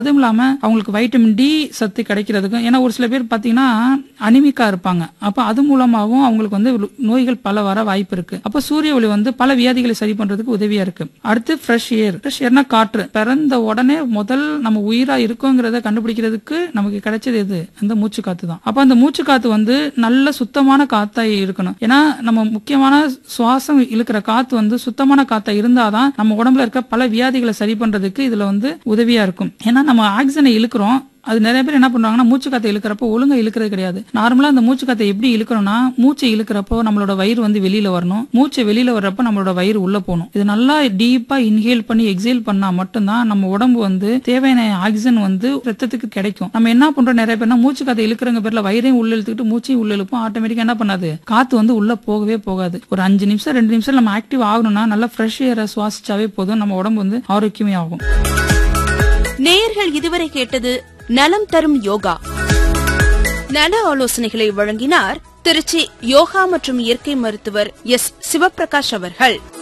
அதுவும் இல்லாம அவங்களுக்கு வைட்டமின் டி சத்து கிடைக்கிறதுக்கும் ஏன்னா ஒரு சில பேர் பாத்தீங்கன்னா அனிமிக்கா இருப்பாங்க அப்ப அது மூலமாகவும் அவங்களுக்கு வந்து நோய்கள் பல வர வாய்ப்பு இருக்கு அப்ப சூரிய ஒளி வந்து பல வியாதிகளை சரி பண்றதுக்கு உதவியா இருக்கு அடுத்து ஃப்ரெஷ் ஏர் ஃப்ரெஷ் ஏர்னா காற்று பிறந்த உடனே முதல் நம்ம உயிரா இருக்கோங்கிறத கண்டுபிடிக்கிறதுக்கு நமக்கு கிடைச்சது எது அந்த மூச்சு காத்து தான் அப்ப அந்த மூச்சு காத்து வந்து நல்ல சுத்தமான காத்தா இருக்கணும் ஏன்னா நம்ம முக்கியமான சுவாசம் இழுக்கிற காத்து வந்து சுத்தமான காத்தா இருந்தாதான் நம்ம உடம்புல இருக்க பல வியாதிகளை சரி பண்றதுக்கு இதுல வந்து உதவியா இருக்கும் ஏன்னா நம்ம ஆக்சிஜனை இழுக்கிறோம் அது நிறைய பேர் என்ன பண்ணுவாங்கன்னா மூச்சு காத்தை இழுக்கிறப்போ ஒழுங்கா இழுக்கிறது கிடையாது நார்மலா அந்த மூச்சு காத்தை எப்படி இழுக்கிறோம்னா மூச்சை இழுக்கிறப்போ நம்மளோட வயிறு வந்து வெளியில வரணும் மூச்சை வெளியில வர்றப்ப நம்மளோட வயிறு உள்ள போகணும் இது நல்லா டீப்பா இன்ஹேல் பண்ணி எக்ஸேல் பண்ணா மட்டும்தான் நம்ம உடம்பு வந்து தேவையான ஆக்சிஜன் வந்து ரத்தத்துக்கு கிடைக்கும் நம்ம என்ன பண்றோம் நிறைய பேர்னா மூச்சு காத்தை இழுக்கிறவங்க பேர்ல வயிறையும் உள்ள இழுத்துக்கிட்டு மூச்சையும் உள்ள இழுப்போம் ஆட்டோமேட்டிக்கா என்ன பண்ணாது காத்து வந்து உள்ள போகவே போகாது ஒரு அஞ்சு நிமிஷம் ரெண்டு நிமிஷம் நம்ம ஆக்டிவ் ஆகணும்னா நல்லா ஃப்ரெஷ் ஏரை சுவாசிச்சாவே போதும் நம்ம உடம்பு வந்து ஆரோக்கியமே ஆகும் நேயர்கள் இதுவரை கேட்டது நலம் தரும் யோகா நல ஆலோசனைகளை வழங்கினார் திருச்சி யோகா மற்றும் இயற்கை மருத்துவர் எஸ் சிவபிரகாஷ் அவர்கள்